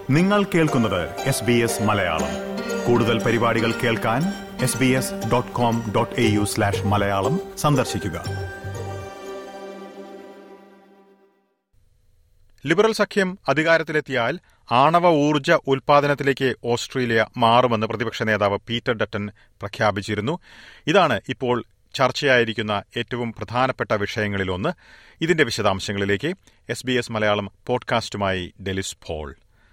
നിങ്ങൾ കേൾക്കുന്നത് S B S Malayalam കൂടുതൽ പരിപാടികൾ കേൾക്കാൻ S B S dot com dot A U slash Malayalam സന്ദർശിക്കുക ലിബറൽ സഖ്യം അധികാരത്തിലെത്തിയാൽ ആണവ ഊർജ്ജ ഉൽപാദനത്തിലേക്ക് ഓസ്ട്രേലിയ മാറുമെന്ന് പ്രതിപക്ഷ നേതാവ് പീറ്റർ ഡട്ടൻ പ്രഖ്യാപിച്ചിരുന്നു ഇതാണ് ഇപ്പോൾ ചർച്ചയായിരിക്കുന്ന ഏറ്റവും പ്രധാനപ്പെട്ട വിഷയങ്ങളിലൊന്ന് ഇതിന്റെ വിശദാംശങ്ങളിലേക്ക് എസ് ബി എസ് മലയാളം പോഡ്കാസ്റ്റുമായി Delys Paul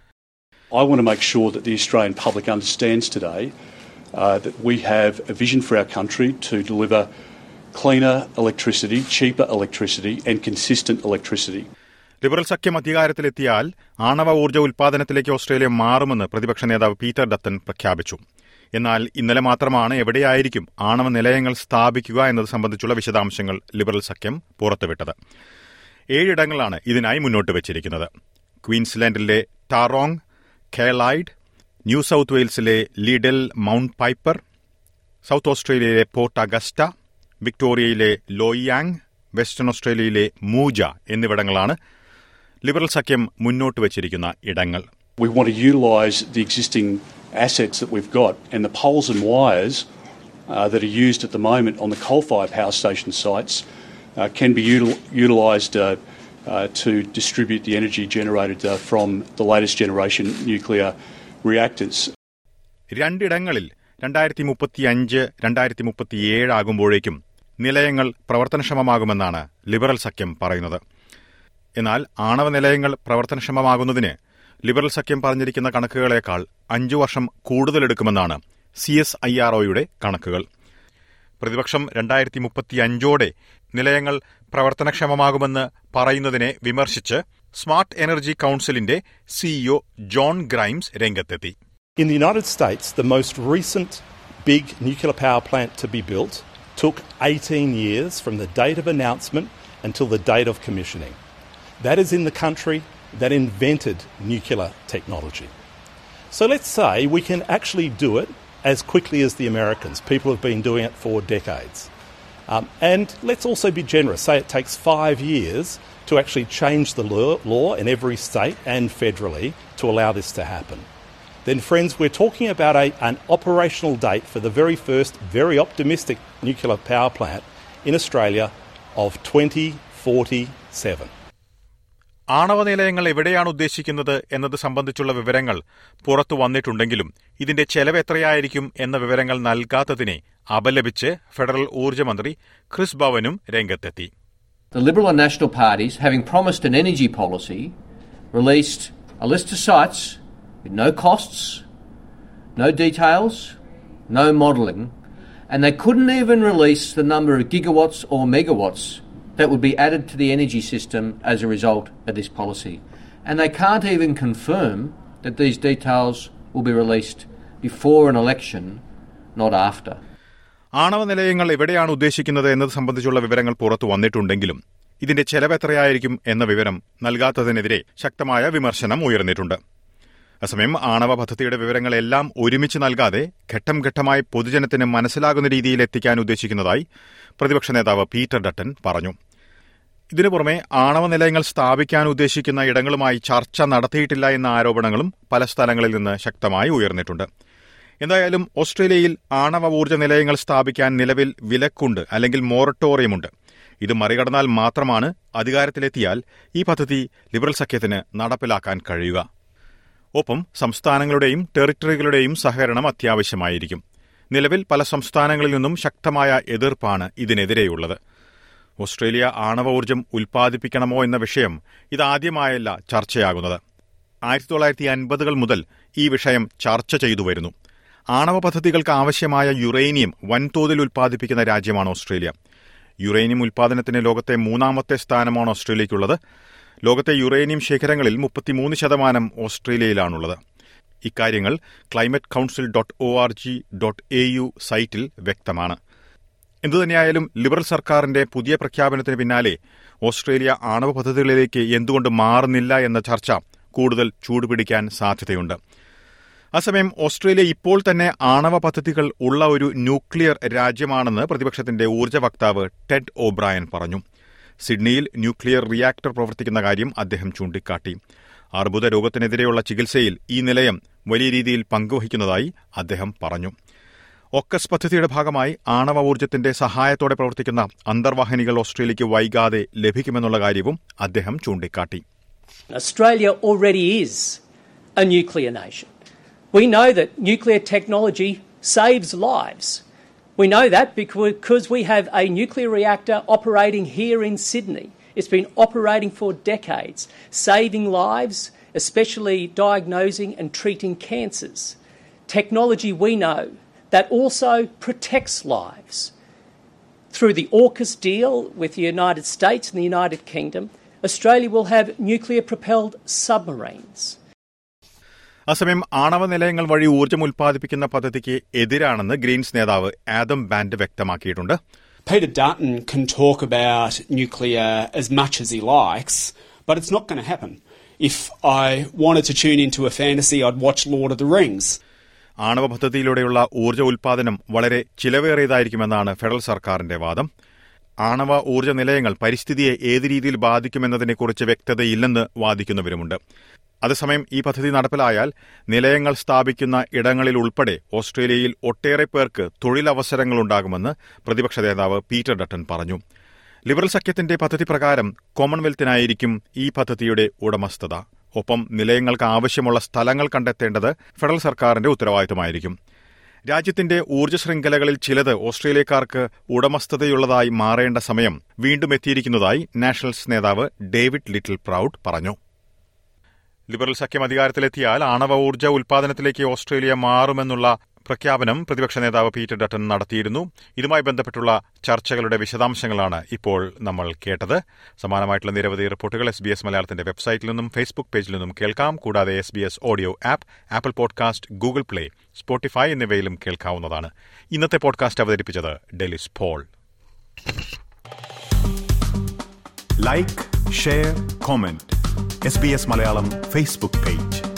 I want to make sure that the Australian public understands today uh, that we have a vision for our country to deliver cleaner electricity, cheaper electricity, and consistent electricity. Liberal സഖ്യം അധികാരത്തിലെത്തിയാൽ ആണവ ഊർജ്ജ ഉൽപാദനത്തിലേക്ക് Australia മാറുമെന്ന് പ്രതിപക്ഷ നേതാവ് Peter ഡത്തൻ പ്രഖ്യാപിച്ചു എന്നാൽ ഇന്നലെ മാത്രമാണ് എവിടെയായിരിക്കും ആണവ നിലയങ്ങൾ സ്ഥാപിക്കുക എന്നത് സംബന്ധിച്ചുള്ള വിശദാംശങ്ങൾ ലിബറൽ സഖ്യം പുറത്തുവിട്ടത് ഏഴിടങ്ങളാണ് ഇതിനായി മുന്നോട്ട് വച്ചിരിക്കുന്നത് ക്വീൻസ്ലാൻഡിലെ ടാറോങ് കേളൈഡ് ന്യൂ സൌത്ത് വെയിൽസിലെ ലീഡൽ മൌണ്ട് പൈപ്പർ സൌത്ത് ഓസ്ട്രേലിയയിലെ പോർട്ട് അഗസ്റ്റ വിക്ടോറിയയിലെ ലോയിയാങ് വെസ്റ്റേൺ ഓസ്ട്രേലിയയിലെ മൂജ എന്നിവിടങ്ങളാണ് ലിബറൽ സഖ്യം മുന്നോട്ട് വച്ചിരിക്കുന്ന ഇടങ്ങൾ We want to utilise the existing assets that we've got and the poles and wires uh, that are used at the moment on the coal-fired power station sites uh, can be util- utilised uh, uh, to distribute the energy generated uh, from the latest generation nuclear reactors. രണ്ടിടങ്ങളിൽ രണ്ടായിരത്തി മുപ്പത്തിയഞ്ച് രണ്ടായിരത്തി മുപ്പത്തിയേഴ് ആകുമ്പോഴേക്കും നിലയങ്ങൾ പ്രവർത്തനക്ഷമമാകുമെന്നാണ് liberal സഖ്യം പറയുന്നത് എന്നാൽ ആണവ നിലയങ്ങൾ പ്രവർത്തനക്ഷമമാകുന്നതിന് ലിബറൽ സഖ്യം പറഞ്ഞിരിക്കുന്ന കണക്കുകളേക്കാൾ അഞ്ചു വർഷം കൂടുതലെടുക്കുമെന്നാണ് സി എസ് ഐ ആർ ഒയുടെ കണക്കുകൾ പ്രതിപക്ഷം രണ്ടായിരത്തി മുപ്പത്തിയഞ്ചോടെ നിലയങ്ങൾ പ്രവർത്തനക്ഷമമാകുമെന്ന് പറയുന്നതിനെ വിമർശിച്ച് സ്മാർട്ട് എനർജി കൌൺസിലിന്റെ സിഇഒ ജോൺ ഗ്രൈംസ് രംഗത്തെത്തി In the United States, the most recent big nuclear power plant to be built took 18 years from the date of announcement until the date of commissioning. That is in the country that invented nuclear technology. So let's say we can actually do it as quickly as the Americans. People have been doing it for decades. Um, and let's also be generous. Say it takes five years to actually change the law, law in every state and federally to allow this to happen. Then, friends, we're talking about a, an operational date for the very first, very optimistic nuclear power plant in Australia of 2047. ആണവ നിലയങ്ങൾ എവിടെയാണ് ഉദ്ദേശിക്കുന്നത് എന്നത് സംബന്ധിച്ചുള്ള വിവരങ്ങൾ പുറത്തു വന്നിട്ടുണ്ടെങ്കിലും ഇതിന്റെ ചെലവ് എത്രയായിരിക്കും എന്ന വിവരങ്ങൾ നൽകാത്തതിനെ അപലപിച്ച് ഫെഡറൽ ഊർജ്ജമന്ത്രി ക്രിസ് ഭവനും രംഗത്തെത്തി The Liberal and National parties, having promised an energy policy, released a list of sites with no costs, no details, no modelling, and they couldn't even release the number of gigawatts or megawatts that would be added to the energy system as a result of this policy. And they can't even confirm that these details will be released before an election, not after. ആണവ നിലയങ്ങൾ എവിടെയാണ് ഉദ്ദേശിക്കുന്നത് എന്നത് സംബന്ധിച്ചുള്ള വിവരങ്ങൾ പുറത്തു വന്നിട്ടുണ്ടെങ്കിലും ഇതിന്റെ ചെലവ് എത്രയായിരിക്കും എന്ന വിവരം നൽകാത്തതിനെതിരെ ശക്തമായ വിമർശനം ഉയർന്നിട്ടുണ്ട് അസമയം ആണവ പദ്ധതിയുടെ വിവരങ്ങളെല്ലാം ഒരുമിച്ച് നൽകാതെ ഘട്ടം ഘട്ടമായി പൊതുജനത്തിന് മനസ്സിലാകുന്ന രീതിയിൽ എത്തിക്കാൻ ഉദ്ദേശിക്കുന്നതായി പ്രതിപക്ഷ നേതാവ് പീറ്റർ ഡട്ടൻ പറഞ്ഞു ഇതിനു പുറമെ ആണവ നിലയങ്ങൾ സ്ഥാപിക്കാൻ ഉദ്ദേശിക്കുന്ന ഇടങ്ങളുമായി ചർച്ച നടത്തിയിട്ടില്ല എന്ന ആരോപണങ്ങളും പല സ്ഥലങ്ങളിൽ നിന്ന് ശക്തമായി ഉയർന്നിട്ടുണ്ട് എന്തായാലും ഓസ്ട്രേലിയയിൽ ആണവ ഊർജ്ജ നിലയങ്ങൾ സ്ഥാപിക്കാൻ നിലവിൽ വിലക്കുണ്ട് അല്ലെങ്കിൽ മൊറട്ടോറിയമുണ്ട് ഇത് മറികടന്നാൽ മാത്രമാണ് അധികാരത്തിലെത്തിയാൽ ഈ പദ്ധതി ലിബറൽ സഖ്യത്തിന് നടപ്പിലാക്കാൻ കഴിയുക ഒപ്പം സംസ്ഥാനങ്ങളുടെയും ടെറിട്ടറികളുടെയും സഹകരണം അത്യാവശ്യമായിരിക്കും നിലവിൽ പല സംസ്ഥാനങ്ങളിൽ നിന്നും ശക്തമായ എതിർപ്പാണ് ഇതിനെതിരെയുള്ളത് ഓസ്ട്രേലിയ ആണവ ഊർജ്ജം ഉൽപ്പാദിപ്പിക്കണമോ എന്ന വിഷയം ഇതാദ്യമായല്ല ചർച്ചയാകുന്നത് ആയിരത്തി തൊള്ളായിരത്തി അൻപതുകൾ മുതൽ ഈ വിഷയം ചർച്ച ചെയ്തു വരുന്നു ആണവ പദ്ധതികൾക്ക് ആവശ്യമായ യുറേനിയം വൻതോതിൽ ഉൽപ്പാദിപ്പിക്കുന്ന രാജ്യമാണ് ഓസ്ട്രേലിയ യുറേനിയം ഉൽപ്പാദനത്തിന് ലോകത്തെ മൂന്നാമത്തെ സ്ഥാനമാണ് ഓസ്ട്രേലിയയ്ക്കുള്ളത് ലോകത്തെ യുറേനിയം ശേഖരങ്ങളിൽ മുപ്പത്തിമൂന്ന് ശതമാനം ഓസ്ട്രേലിയയിലാണുള്ളത് ഇക്കാര്യങ്ങൾ climate council dot O R G dot A U സൈറ്റിൽ വ്യക്തമാണ് എന്തുതന്നെയായാലും ലിബറൽ സർക്കാരിന്റെ പുതിയ പ്രഖ്യാപനത്തിന് പിന്നാലെ ഓസ്ട്രേലിയ ആണവ പദ്ധതികളിലേക്ക് എന്തുകൊണ്ട് മാറുന്നില്ല എന്ന ചർച്ച കൂടുതൽ ചൂടുപിടിക്കാൻ സാധ്യതയുണ്ട് അസമയം ഓസ്ട്രേലിയ ഇപ്പോൾ തന്നെ ആണവ പദ്ധതികൾ ഉള്ള ഒരു ന്യൂക്ലിയർ രാജ്യമാണെന്ന് പ്രതിപക്ഷത്തിന്റെ ഊർജ്ജ വക്താവ് ടെഡ് ഓബ്രായൻ പറഞ്ഞു സിഡ്നിയിൽ ന്യൂക്ലിയർ റിയാക്ടർ പ്രവർത്തിക്കുന്ന കാര്യം അദ്ദേഹം ചൂണ്ടിക്കാട്ടി അർബുദ രോഗത്തിനെതിരെയുള്ള ചികിത്സയിൽ ഈ നിലയം വലിയ രീതിയിൽ പങ്കുവഹിക്കുന്നതായി അദ്ദേഹം പറഞ്ഞു ഒക്കസ് പദ്ധതിയുടെ ഭാഗമായി ആണവ ഊർജ്ജത്തിന്റെ സഹായത്തോടെ പ്രവർത്തിക്കുന്ന അന്തർവാഹിനികൾ ഓസ്ട്രേലിയയ്ക്ക് വൈകാതെ ലഭിക്കുമെന്നുള്ള കാര്യവും അദ്ദേഹം ചൂണ്ടിക്കാട്ടി Australia already is a nuclear nation. We know that nuclear technology saves lives. We know that because we have a nuclear reactor operating here in Sydney. It's been operating for decades, saving lives, especially diagnosing and treating cancers. Technology we know that also protects lives. Through the AUKUS deal with the United States and the United Kingdom, Australia will have nuclear propelled submarines. അസമയം ആണവ നിലയങ്ങൾ വഴി ഊർജ്ജം ഉൽപ്പാദിപ്പിക്കുന്ന പദ്ധതിക്ക് എതിരാണെന്ന് greens നേതാവ് Adam Bandt വ്യക്തമാക്കിയിട്ടുണ്ട് Peter Dutton can talk about nuclear as much as he likes, but it's not going to happen. If I wanted to tune into a fantasy, I'd watch Lord of the Rings. ആണവ പദ്ധതിയിലൂടെയുള്ള ഊർജ്ജ ഉൽപ്പാദനം വളരെ ചിലവേറിയതായിരിക്കുമെന്നാണ് federal സർക്കാരിന്റെ വാദം ആണവ ഊർജ്ജ നിലയങ്ങൾ പരിസ്ഥിതിയെ ഏത് രീതിയിൽ ബാധിക്കുമെന്നതിനെക്കുറിച്ച് വ്യക്തതയില്ലെന്ന് വാദിക്കുന്നവരുമുണ്ട് അതേസമയം ഈ പദ്ധതി നടപ്പിലായാൽ നിലയങ്ങൾ സ്ഥാപിക്കുന്ന ഇടങ്ങളിൽ ഉൾപ്പെടെ ഓസ്ട്രേലിയയിൽ ഒട്ടേറെ പേർക്ക് തൊഴിലവസരങ്ങളുണ്ടാകുമെന്ന് പ്രതിപക്ഷ നേതാവ് പീറ്റർ ഡട്ടൺ പറഞ്ഞു ലിബറൽ സഖ്യത്തിന്റെ പദ്ധതി പ്രകാരം കോമൺവെൽത്തിനായിരിക്കും ഈ പദ്ധതിയുടെ ഉടമസ്ഥത ഒപ്പം നിലയങ്ങൾക്ക് ആവശ്യമുള്ള സ്ഥലങ്ങൾ കണ്ടെത്തേണ്ടത് ഫെഡറൽ സർക്കാരിന്റെ ഉത്തരവാദിത്തമായിരിക്കും രാജ്യത്തിന്റെ ഊർജ്ജ ശൃംഖലകളിൽ ചിലത് ഓസ്ട്രേലിയക്കാർക്ക് ഉടമസ്ഥതയുള്ളതായി മാറേണ്ട സമയം വീണ്ടും എത്തിയിരിക്കുന്നതായി നാഷണൽസ് നേതാവ് ഡേവിഡ് ലിറ്റിൽ പ്രൌഡ് പറഞ്ഞു ലിബറൽ സഖ്യം അധികാരത്തിലെത്തിയാൽ ആണവ ഊർജ്ജ ഉൽപാദനത്തിലേക്ക് ഓസ്ട്രേലിയ മാറുമെന്നുള്ള പ്രഖ്യാപനം പ്രതിപക്ഷ നേതാവ് പീറ്റർ ഡട്ടൺ നടത്തിയിരുന്നു ഇതുമായി ബന്ധപ്പെട്ടുള്ള ചർച്ചകളുടെ വിശദാംശങ്ങളാണ് ഇപ്പോൾ നമ്മൾ കേട്ടത് സമാനമായിട്ടുള്ള നിരവധി റിപ്പോർട്ടുകൾ എസ് ബി എസ് മലയാളത്തിന്റെ വെബ്സൈറ്റിൽ നിന്നും ഫേസ്ബുക്ക് പേജിൽ നിന്നും കേൾക്കാം കൂടാതെ S B S audio app Apple podcast Google Play Spotify എന്നിവയിലും കേൾക്കാവുന്നതാണ് ഇന്നത്തെ പോഡ്കാസ്റ്റ് അവതരിപ്പിച്ചത് Delys Paul like share comment S B S Malayalam Facebook page